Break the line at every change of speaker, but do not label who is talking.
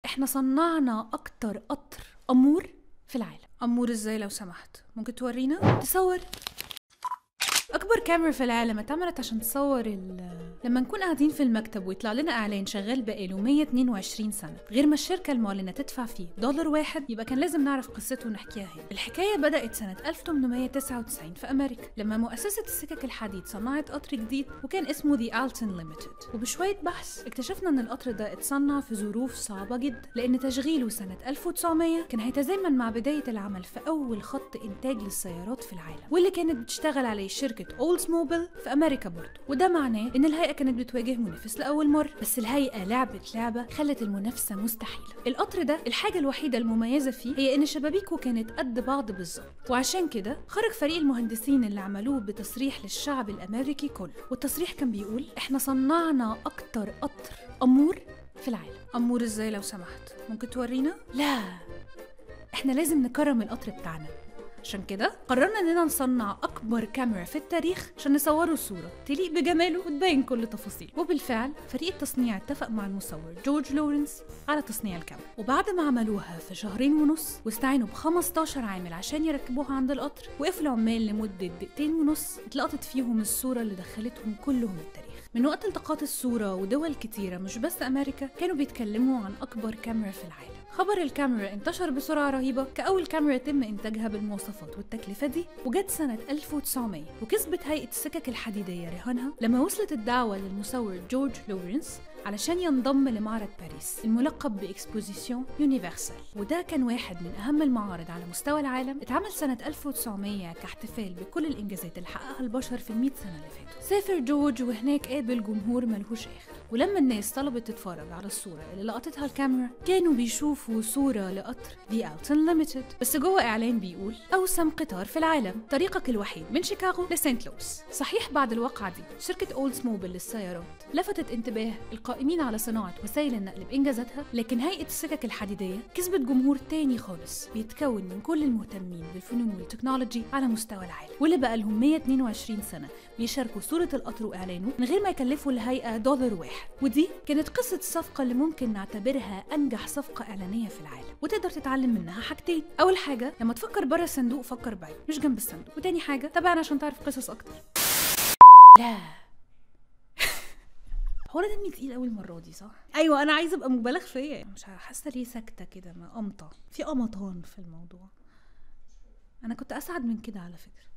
احنا صنعنا اكتر قطر امور في العالم امور ازاي لو سمحت ممكن تورينا تصور اكبر كاميرا في العالم اتعملت عشان تصور ال لما نكون قاعدين في المكتب ويطلع لنا اعلان شغال بقاله 122 سنه غير ما الشركه المعلنه تدفع فيه دولار واحد يبقى كان لازم نعرف قصته ونحكيها هنا الحكايه بدات سنه 1899 في امريكا لما مؤسسه السكك الحديد صنعت قطر جديد وكان اسمه ذا التون ليميتد وبشويه بحث اكتشفنا ان القطر ده اتصنع في ظروف صعبه جدا لان تشغيله سنه 1900 كان هيتزامن مع بدايه العمل في اول خط انتاج للسيارات في العالم واللي كانت بتشتغل عليه شركه اولدز موبيل في امريكا برضه وده معناه ان الهيئه كانت بتواجه منافس لاول مره بس الهيئه لعبت لعبه خلت المنافسه مستحيله القطر ده الحاجه الوحيده المميزه فيه هي ان شبابيكه كانت قد بعض بالظبط وعشان كده خرج فريق المهندسين اللي عملوه بتصريح للشعب الامريكي كله والتصريح كان بيقول احنا صنعنا اكتر قطر امور في العالم امور ازاي لو سمحت ممكن تورينا لا احنا لازم نكرم القطر بتاعنا عشان كده قررنا اننا نصنع اكبر كاميرا في التاريخ عشان نصوره صوره تليق بجماله وتبين كل تفاصيل وبالفعل فريق التصنيع اتفق مع المصور جورج لورنس على تصنيع الكاميرا وبعد ما عملوها في شهرين ونص واستعينوا ب 15 عامل عشان يركبوها عند القطر وقفوا العمال لمده دقيقتين ونص اتلقطت فيهم الصوره اللي دخلتهم كلهم التاريخ من وقت التقاط الصورة ودول كتيرة مش بس أمريكا كانوا بيتكلموا عن أكبر كاميرا في العالم خبر الكاميرا انتشر بسرعة رهيبة كأول كاميرا يتم إنتاجها بالمواصفات والتكلفة دي وجت سنة 1900 وكسبت هيئة السكك الحديدية رهانها لما وصلت الدعوة للمصور جورج لورنس علشان ينضم لمعرض باريس الملقب بإكسبوزيسيون يونيفرسال وده كان واحد من أهم المعارض على مستوى العالم اتعمل سنة 1900 كاحتفال بكل الإنجازات اللي حققها البشر في المئة سنة اللي فاتوا سافر جورج وهناك قابل جمهور ملهوش آخر ولما الناس طلبت تتفرج على الصورة اللي لقطتها الكاميرا كانوا بيشوفوا صورة لقطر دي ألتون ليميتد بس جوه إعلان بيقول أوسم قطار في العالم طريقك الوحيد من شيكاغو لسانت لويس صحيح بعد الواقعة دي شركة أولدز موبيل للسيارات لفتت انتباه القائمين على صناعة وسائل النقل بإنجازاتها لكن هيئة السكك الحديدية كسبت جمهور تاني خالص بيتكون من كل المهتمين بالفنون والتكنولوجي على مستوى العالم واللي بقى لهم 122 سنة بيشاركوا صورة القطر وإعلانه من غير ما يكلفوا الهيئة دولار واحد ودي كانت قصة الصفقة اللي ممكن نعتبرها أنجح صفقة إعلانية في العالم وتقدر تتعلم منها حاجتين أول حاجة لما تفكر بره الصندوق فكر بعيد مش جنب الصندوق وتاني حاجة تابعنا عشان تعرف قصص أكتر لا هو انا دمي تقيل قوي المره دي صح ايوه انا عايزه ابقى مبالغ فيا مش حاسه ليه ساكته كده ما قمطه في قمطان في الموضوع انا كنت اسعد من كده على فكره